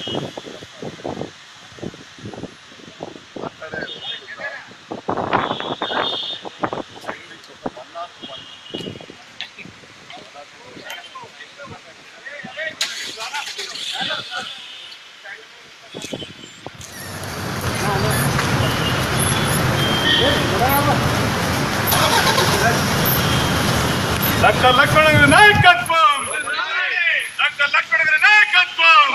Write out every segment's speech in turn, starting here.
doctor లక్ష్మణ గారి నాయకత్వం doctor లక్ష్మణ గారి నాయకత్వం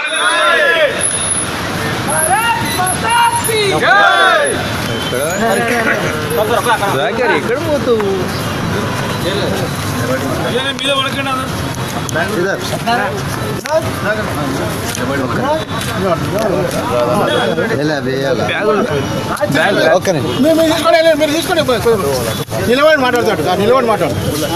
ఎక్కడ పోతావు మీద పడకండి మీరు తీసుకోండి మీరు తీసుకోండి నిలబడి మాట్లాడతాడు నిలబడి మాట్లాడు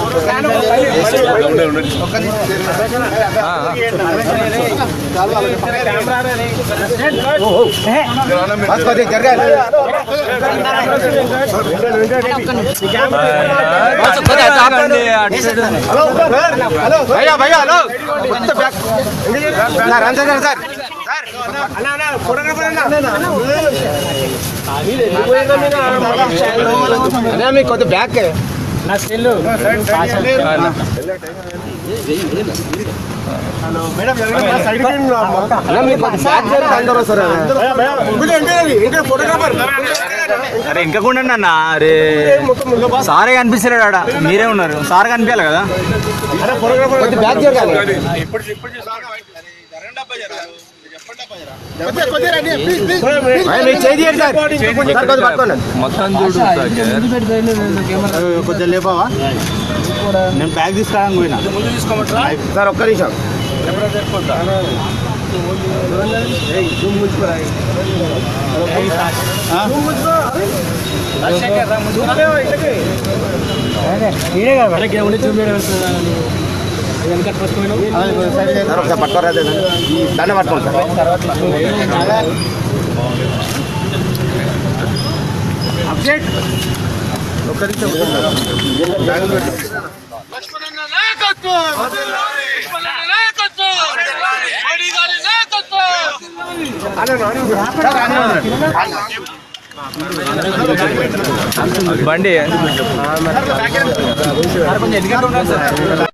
హలో భయ్యా భయ్యా హలో సార్ సార్ సార్ అదే మీకు కొద్ది బ్యాక్ అరే ఇంకా కూడా అన్న అరే సారే కనిపిస్తలేడు ఆడ మీరే ఉన్నారు సార్ కనిపించాలి కదా బ్యాక్ జరగాలి మీకు చేయి సార్ కొద్దిగా పట్టుకోండి మొత్తం చూడు కొంచెం లేపావా నేను బ్యాగ్ తీసుకురావడానికి పోయినా సార్ ఒక్క నిమిషం సార్ ఒకసారి పట్టుకోరాదే దాన్ని పట్టుకోండి సార్ అప్డేట్ ఒక్క నిమిషం లక్ష్మణ నాయకత్వం లక్ష్మణ నాయకత్వం మోడీ గారి నాయకత్వం బండి కొంచెం ఎందుకంటే ఉన్నారు సార్